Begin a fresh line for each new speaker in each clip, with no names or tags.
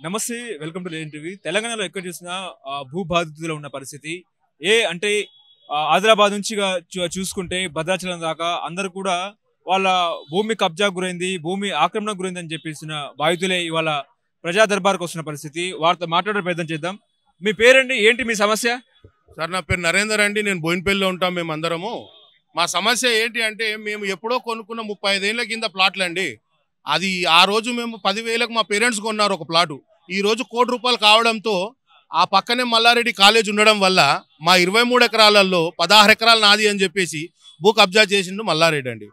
నమస్తే welcome to లేని TV తెలంగాణలో ఎక్కడ చూసినా ఆ, భూ బాధితులు ఉన్న పరిస్థితి ఏ అంటే ఆ, ఆదిలాబాద్ నుంచి గా చూ- చూసుకుంటే భద్రాచలం దాకా అందరు కూడా వాళ్ళ భూమి కబ్జా గురైంది భూమి ఆక్రమణ గురైంది అని చెప్పేసిన బాధితులే ఇవాళ ప్రజా దర్బార్కి వస్తున్న పరిస్థితి వారితో మాట్లాడే ప్రయత్నం చేద్దాం మీ పేరండి ఏంటి మీ సమస్య
సార్ నా పేరు నరేందర్ అండి నేను బోయినపల్లిలో ఉంటాం మేము అందరము మా సమస్య ఏంటి అంటే మేము ఎప్పుడో కొనుక్కున్న ముప్పై ఐదేళ్ల కింద ప్లాట్లు అండి అది ఆ రోజు మేము పదివేలకు మా పేరెంట్స్ కొన్నారు ఒక ప్లాటు ఈ రోజు కోటి రూపాయలు కావడంతో ఆ పక్కనే మల్లారెడ్డి కాలేజ్ ఉండడం వల్ల మా ఇరవై మూడు ఎకరాలలో పదహారు ఎకరాలు నాది అని చెప్పేసి భూ కబ్జా చేసిండు మల్లారెడ్డి అండి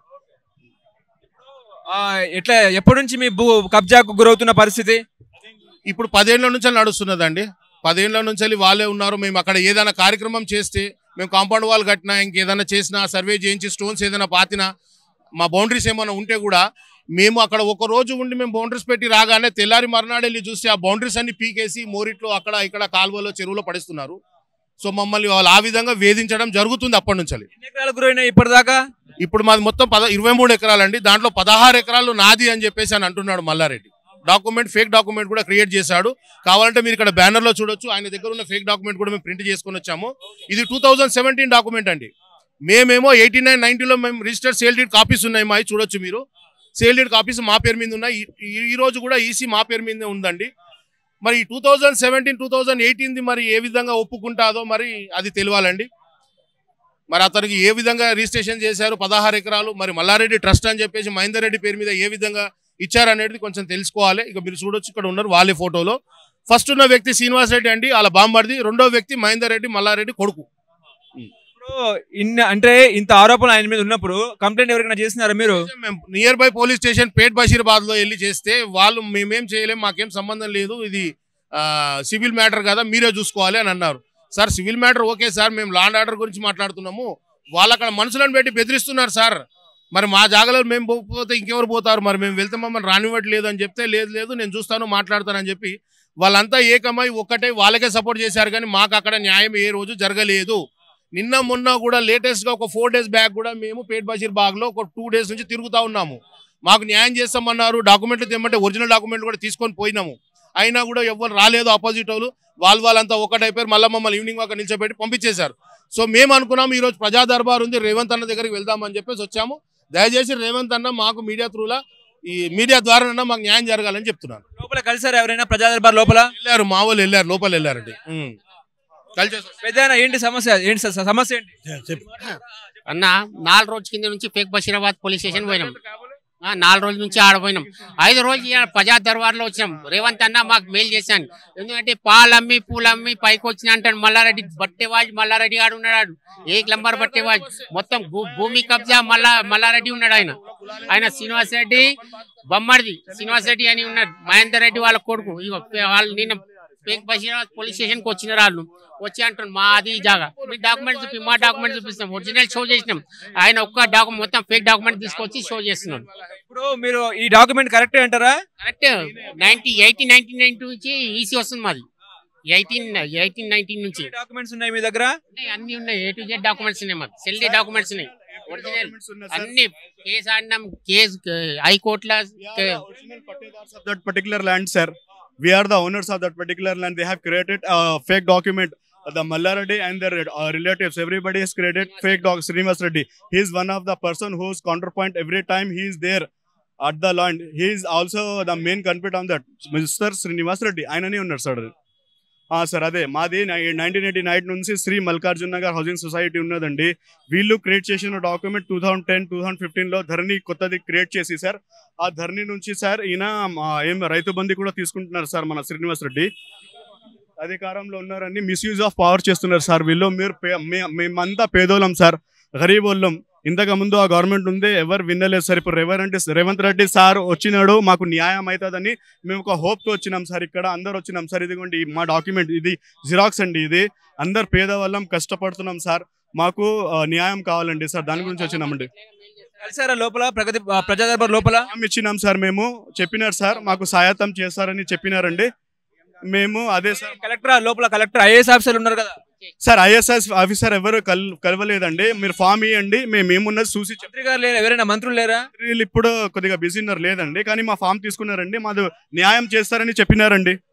ఆ, ఎట్లా ఎప్పటి నుంచి మీ భూ కబ్జాకు గురవుతున్న పరిస్థితి
ఇప్పుడు పదేళ్ల నుంచి నడుస్తున్నదండి పదేళ్ల నుంచి వాళ్ళే ఉన్నారు మేము అక్కడ ఏదైనా కార్యక్రమం చేస్తే మేము కాంపౌండ్ వాల్ కట్టినా ఇంకేదైనా చేసినా సర్వే చేయించి స్టోన్స్ ఏదైనా పాతినా మా బౌండరీస్ ఏమైనా ఉంటే కూడా మేము అక్కడ ఒక రోజు ఉండి మేము బౌండరీస్ పెట్టి రాగానే తెల్లారి మర్నాడు వెళ్ళి చూస్తే ఆ బౌండరీస్ అన్ని పీకేసి మోరిట్లో అక్కడ ఇక్కడ కాలువలో చెరువులో పడిస్తున్నారు సో మమ్మల్ని వాళ్ళు ఆ విధంగా వేధించడం జరుగుతుంది అప్పటి నుంచి
ఎన్ని ఎకరాలు గురైనాయి ఇప్పటిదాకా
ఇప్పుడు మాది మొత్తం పద ఇరవై మూడు ఎకరాలండి దాంట్లో పదహారు ఎకరాలు నాది అని చెప్పేసి అని అంటున్నాడు మల్లారెడ్డి డాక్యుమెంట్ ఫేక్ డాక్యుమెంట్ కూడా క్రియేట్ చేశాడు కావాలంటే మీరు ఇక్కడ బ్యానర్ లో చూడొచ్చు ఆయన దగ్గర ఉన్న ఫేక్ డాక్యుమెంట్ కూడా మేము ప్రింట్ చేసుకొని వచ్చాము ఇది టూ థౌజండ్ సెవెంటీన్ డాక్యుమెంట్ అండి మేమేమో ఎయిటీ నైన్ నైన్టీలో మేము రిజిస్టర్ సేల్ డీడ్ కాపీస్ ఉన్నాయి మా చూడొచ్చు మీరు సేల్ డీడ్ కాపీస్ మా పేరు మీద ఉన్నాయి ఈ- ఈ- ఈ రోజు కూడా ఈసీ మా పేరు మీదే ఉందండి మరి two thousand seventeen two thousand ఎయిటీన్ది మరి ఏ విధంగా ఒప్పుకుంటాదో మరి అది తెలియాలండి మరి అతనికి ఏ విధంగా రిజిస్ట్రేషన్ చేశారు పదహారు ఎకరాలు మరి మల్లారెడ్డి ట్రస్ట్ అని చెప్పేసి మహేందర్ రెడ్డి పేరు మీద ఏ విధంగా ఇచ్చారనేది కొంచెం తెలుసుకోవాలి ఇక మీరు చూడొచ్చు ఇక్కడ ఉన్నారు వాళ్ళే ఫోటోలో ఫస్ట్ ఉన్న వ్యక్తి శ్రీనివాస్ రెడ్డి అండి వాళ్ళ బామ్మర్ది రెండో వ్యక్తి మహేందర్ రెడ్డి మల్లారెడ్డి కొడుకు
ఇప్పుడు ఇన్ని అంటే ఇంత ఆరోపణలు ఆయన మీద ఉన్నప్పుడు కంప్లైంట్ ఎవరికైనా చేసినారా మీరు
మేము near by police station Pet Basheerabad లో వెళ్ళి చేస్తే వాళ్ళు మేమేం చేయలేం మాకేం సంబంధం లేదు ఇది సివిల్ మ్యాటర్ కదా మీరే చూసుకోవాలి అని అన్నారు sir civil matter okay sir మేము లాండ్ ఆర్డర్ గురించి మాట్లాడుతున్నాము వాళ్ళు అక్కడ మనుషులను పెట్టి బెదిరిస్తున్నారు సార్ మరి మా జాగాలో మేము పోతే ఇంకెవరు పోతారు మరి మేము వెళ్తే మమ్మల్ని రానివ్వట్లేదు అని చెప్తే లేదు లేదు నేను చూస్తాను మాట్లాడతానని చెప్పి వాళ్ళంతా ఏకమై ఒక్కటే వాళ్ళకే సపోర్ట్ చేశారు కానీ మాకు అక్కడ న్యాయం ఏ రోజు జరగలేదు నిన్న మొన్న కూడా లేటెస్ట్ గా ఒక ఫోర్ డేస్ బ్యాక్ కూడా మేము పేట్ బషీర్ బాగ్ లో ఒక టూ డేస్ నుంచి తిరుగుతా ఉన్నాము మాకు న్యాయం చేస్తామన్నారు డాక్యుమెంట్లు తెమ్మంటే ఒరిజినల్ డాక్యుమెంట్ కూడా తీసుకొని పోయినాము అయినా కూడా ఎవరు రాలేదు ఆపోజిట్ వాళ్ళు వాళ్ళు వాళ్ళంతా ఒకటైపోయారు మళ్ళీ మమ్మల్ని ఈవినింగ్ వాక నిల్చోబెట్టి పంపించేశారు సో మేము అనుకున్నాము ఈ రోజు ప్రజా దర్బార్ ఉంది రేవంత్ అన్న దగ్గరికి వెళ్దామని చెప్పేసి వచ్చాము దయచేసి రేవంత్ అన్న మాకు మీడియా త్రూలా ఈ మీడియా ద్వారా మాకు న్యాయం జరగాలని చెప్తున్నాను
లోపల కలిసారు ఎవరైనా ప్రజా దర్బార్ లోపల
వెళ్ళారు మా వాళ్ళు వెళ్ళారు లోపల వెళ్ళారండి ఉమ్. కలిసి
పెద్ద ఏంటి సమస్య ఏంటి స- సమస్య ఏంటి
అన్న నాలుగు రోజుల కింద నుంచి ఫేక్ బషీరాబాద్ పోలీస్ స్టేషన్ పోయినాం ఆ, నాలుగు రోజుల నుంచి ఆడపోయినాం ఐదు రోజులు ఈడ ప్రజా దర్బార్లో వచ్చినాం రేవంత్ అన్న మాకు మెయిల్ చేశాను ఎందుకంటే పాలు అమ్మి పూలు అమ్మి పైకి వచ్చిన అంటాడు మల్లారెడ్డి బట్టేవాజ్ మల్లారెడ్డి ఆడు ఉన్నాడు ఏ నంబర్ బట్టేవాజ్ మొత్తం భూ- భూమి కబ్జా మల్లా మల్లారెడ్డి ఉన్నాడు ఆయన ఆయన శ్రీనివాస్ రెడ్డి బొమ్మడిది శ్రీనివాస్ రెడ్డి అని ఉన్నాడు మహేందర్ రెడ్డి వాళ్ళ కొడుకు ఇగో వాళ్ళు నిన్న ఫేక్ బషీరాబాద్ పోలీస్ స్టేషన్ కి వచ్చిన వాళ్ళు వచ్చి అంటున్నారు మా అది ఈ జాగా మీ డాక్యుమెంట్ చూపి మా డాక్యుమెంట్ చూపిస్తాం ఒరిజినల్ షో చేసినాం ఆయన ఒక్క డాక్యుమెంట్ మొత్తం ఫేక్ డాక్యుమెంట్ తీసుకొచ్చి షో చేస్తున్నాడు
ఇప్పుడు మీరు ఈ డాక్యుమెంట్ కరెక్టే అంటారా
correct ninety eighteen nineteen ninety నుంచి ఈసీ వస్తుంది మాది ఎయిటీన్ ఎయిటీన్ నైన్టీన్ నుంచి
డాక్యుమెంట్స్ ఉన్నాయి మీ దగ్గర
ఉన్నాయి, అన్ని ఉన్నాయి ఏ టు జెడ్ డాక్యుమెంట్స్ ఉన్నాయి మాది సెల్డీ డాక్యుమెంట్స్ ఉన్నాయి ఒరిజినల్ అన్ని కేసు ఆడినాం కేసు హైకోర్టులో
original pattedars of that particular land, sir. We are the owners of that particular land. They have created a fake document. Uh, The Mallaradi and their uh, relatives, everybody has created fake doc. Srinivas Reddy. He is one of the person who's counterpoint every time he is there at the land. He is also the main culprit on that. Mr. Srinivas Reddy. ఆయననే ఉన్నారు sir sir అదే మాది nineteen eighty nine నుంచి Shri Malkarjuna Nagar housing society ఉన్నదండి వీళ్ళు create చేసిన document two thousand ten two thousand ఫిఫ్టీన్లో ధరణి కొత్తది క్రియేట్ చేసి సార్ ఆ ధరణి నుంచి సార్ ఈయన మా ఏం రైతు బంధు కూడా తీసుకుంటున్నారు సార్ మన శ్రీనివాస్ రెడ్డి అధికారంలో ఉన్నారని మిస్యూజ్ ఆఫ్ పవర్ చేస్తున్నారు సార్ వీళ్ళు మీరు పే- మే- మేమంతా పేదోళ్ళం సార్ గరీబ్ వాళ్ళం ఇంతకు ముందు ఆ గవర్నమెంట్ ఉంది ఎవరు వినలేదు సార్ ఇప్పుడు రేవంత్ రేవంత్ రెడ్డి సార్ వచ్చినాడు మాకు న్యాయం అవుతుందని మేము ఒక హోప్తో వచ్చినాం సార్ ఇక్కడ అందరు వచ్చినాం సార్ ఇదిగోండి ఈ మా డాక్యుమెంట్ ఇది జిరాక్స్ అండి ఇది అందరు పేదవాళ్ళం కష్టపడుతున్నాం సార్ మాకు ఆ, న్యాయం కావాలండి సార్ దాని గురించి వచ్చినామండి
కలిసారా లోపల ప్రగతి ఆ, ప్రజా దర్బార్ లోపల
హామీ ఇచ్చినాం సార్ మేము చెప్పినారు సార్ మాకు సాయతం చేస్తారని చెప్పినారండి మేము అదే సార్
కలెక్టర్ లోపల కలెక్టర్ ఐఏఎస్ ఆఫీసర్ ఉన్నారు కదా
సార్ ఐఎస్ఎస్ ఆఫీసర్ ఎవరు కల్ కలవలేదండి మీరు ఫామ్ ఇవ్వండి మేము ఏమున్నది చూసి చెప్తాం
మంత్రి గారు లేరా ఎవరైనా మంత్రులు లేరా
వీళ్ళు ఇప్పుడు కొద్దిగా బిజీ ఉన్నారు లేదండి కానీ మా ఫామ్ తీసుకున్నారండి మాది న్యాయం చేస్తారని చెప్పినారండి